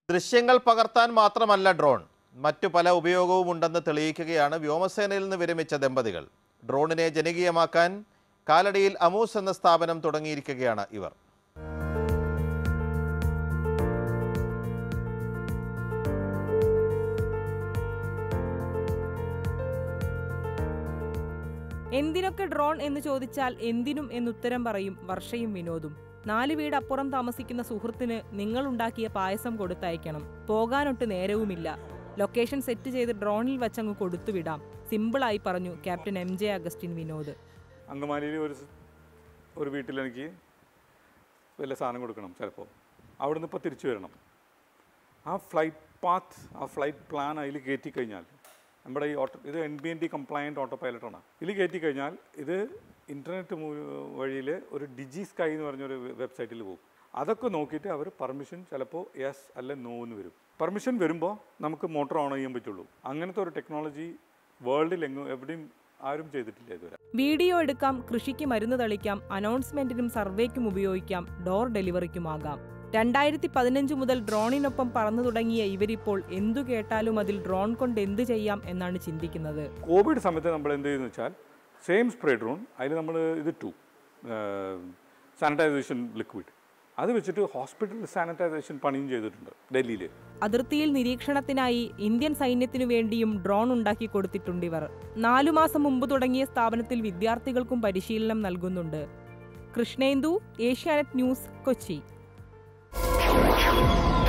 ദൃശ്യങ്ങൾ പകർത്താൻ മാത്രമല്ല ഡ്രോൺ മറ്റു പല ഉപയോഗവും ഉണ്ടെന്ന് തെളിയിക്കുകയാണ് വ്യോമസേനയിൽ നിന്ന് വിരമിച്ച ദമ്പതികൾ ഡ്രോണിനെ ജനകീയമാക്കാൻ കാലടിയിൽ അമൂസ് എന്ന സ്ഥാപനം തുടങ്ങിയിരിക്കുകയാണ് ഇവർ എന്തിനൊക്കെ ഡ്രോൺ എന്ന് ചോദിച്ചാൽ എന്തിനും എന്നുത്തരം പറയും വർഷയും വിനോദും നാല് വീട് അപ്പുറം താമസിക്കുന്ന സുഹൃത്തിന് നിങ്ങൾ ഉണ്ടാക്കിയ പായസം കൊടുത്തയക്കണം പോകാനൊട്ട് നേരവുമില്ല ലൊക്കേഷൻ സെറ്റ് ചെയ്ത് ഡ്രോണിൽ വച്ചങ്ങ് കൊടുത്തുവിടാം സിമ്പിളായി പറഞ്ഞു captain M J Augustine Vinod അങ്കമാലിയിൽ ഒരു സ് ഒരു വീട്ടിൽ എനിക്ക് വല്ല സാധനം കൊടുക്കണം ചിലപ്പോൾ അവിടുന്ന് ഇപ്പോൾ തിരിച്ചു വരണം ആ ഫ്ലൈറ്റ് പാത്ത് ആ ഫ്ലൈറ്റ് പ്ലാൻ അതിൽ കയറ്റി കഴിഞ്ഞാൽ നമ്മുടെ ഈ ഓട്ടോ ഇത് N B N D compliant auto പൈലറ്റാണ് ഇതിൽ കയറ്റി കഴിഞ്ഞാൽ ഇത് ഇൻ്റർനെറ്റ് വഴിയിൽ ഒരു ഡിജി സ്കൈ എന്ന് പറഞ്ഞൊരു വെബ്സൈറ്റിൽ പോകും അതൊക്കെ നോക്കിയിട്ട് അവർ പെർമിഷൻ ചിലപ്പോൾ യെസ് അല്ല നോ എന്ന് വരും പെർമിഷൻ വരുമ്പോൾ നമുക്ക് മോട്ടോർ ഓൺ ചെയ്യാൻ പറ്റുള്ളൂ അങ്ങനത്തെ ഒരു ടെക്നോളജി വേൾഡിൽ എങ്ങും എവിടെയും ആരും ചെയ്തിട്ടില്ല ഇതുവരെ വീഡിയോ എടുക്കാം കൃഷിക്ക് മരുന്ന് തളിക്കാം അനൗൺസ്മെന്റിനും സർവേക്കും ഉപയോഗിക്കാം ഡോർ ഡെലിവറിക്കുമാകാം രണ്ടായിരത്തി പതിനഞ്ച് മുതൽ ഡ്രോണിനൊപ്പം പറന്നു തുടങ്ങിയ ഇവരിപ്പോൾ എന്തു കേട്ടാലും അതിൽ ഡ്രോൺ കൊണ്ട് എന്ത് ചെയ്യാം എന്നാണ് ചിന്തിക്കുന്നത് കോവിഡ് സമയത്ത് നമ്മൾ എന്ത് ചെയ്യുന്നു വെച്ചാൽ സെയിം സ്പ്രേ ഡ്രോൺ അതിൽ നമ്മൾ ഇത് ടു സാനിറ്റൈസേഷൻ ലിക്വിഡ് അത് വെച്ചിട്ട് ഹോസ്പിറ്റൽ സാനിറ്റൈസേഷൻ പണിയും ചെയ്തിട്ടുണ്ട് ഡൽഹിയിൽ അതിർത്തിയിൽ നിരീക്ഷണത്തിനായി ഇന്ത്യൻ സൈന്യത്തിനു വേണ്ടിയും ഡ്രോൺ ഉണ്ടാക്കി കൊടുത്തിട്ടുണ്ട് ഇവർ നാലു മാസം മുമ്പ് തുടങ്ങിയ സ്ഥാപനത്തിൽ വിദ്യാർത്ഥികൾക്കും പരിശീലനം നൽകുന്നുണ്ട് കൃഷ്ണേന്ദു ഏഷ്യാനെറ്റ് ന്യൂസ് കൊച്ചി